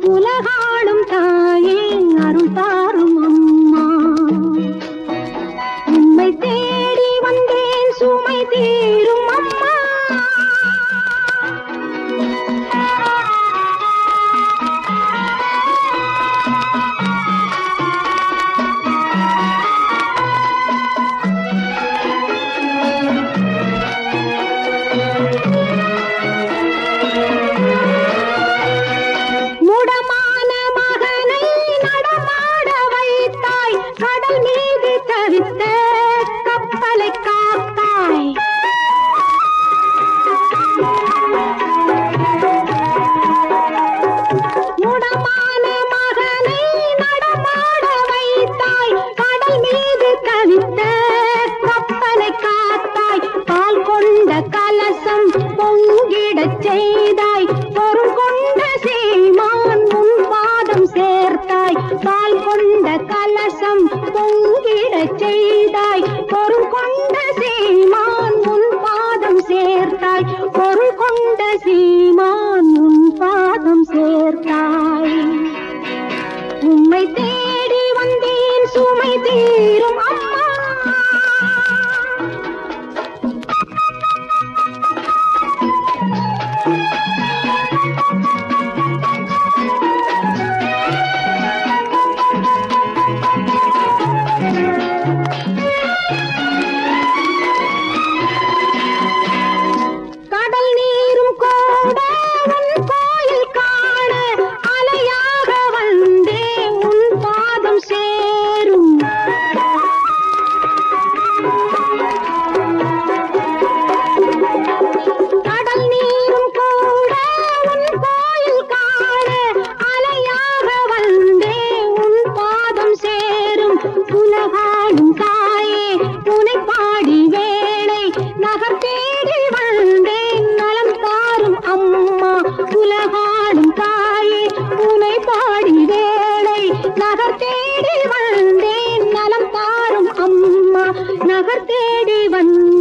உலகாளும் தாயே அருள் தாரும் அம்மா உம்மை தேடி வந்தேன் சுமை தீரும் அம்மா முடமான மகனை நடமாட வைத்தாய் கடல் மீது தவித்த கப்பலை காத்தாய் முடமான மகனை நடமாட வைத்தாய் கடல் மீது தவித்த கப்பலை காத்தாய் பால் கொண்ட கலசம் பொங்கிடச் செய்தாய் பொருள் கொண்ட சீமான் உன் பாதம் சேர்த்தாய் பால் கொண்ட கலசம் பொங்கிடச் செய்தாய் பொருள் கொண்ட சீமான் உன் பாதம் சேர்த்தாய் பொருள் கொண்ட சீமான் உன் பாதம் சேர்த்தாய் உம்மை தேடி வந்தேன் சுமை தீரும் அம்மா கடல் நீரும் கூட உன் கோயில் காண அலையாக வந்தே உன் பாதம் சேரும் கடல் நீரும் கூட உன் கோயில் காண அலையாக வந்தே உன் பாதம் சேரும் உலகாடும் தாயே உனை பாடி வேளை நகர் தேடி வந்தேன் நலம் தாரும் அம்மா உலகாடும் தாயே உனை பாடி வேளை நகர் தேடி வந்தேன் நலம் தாரும் அம்மா நகர் தேடி வந்தேன்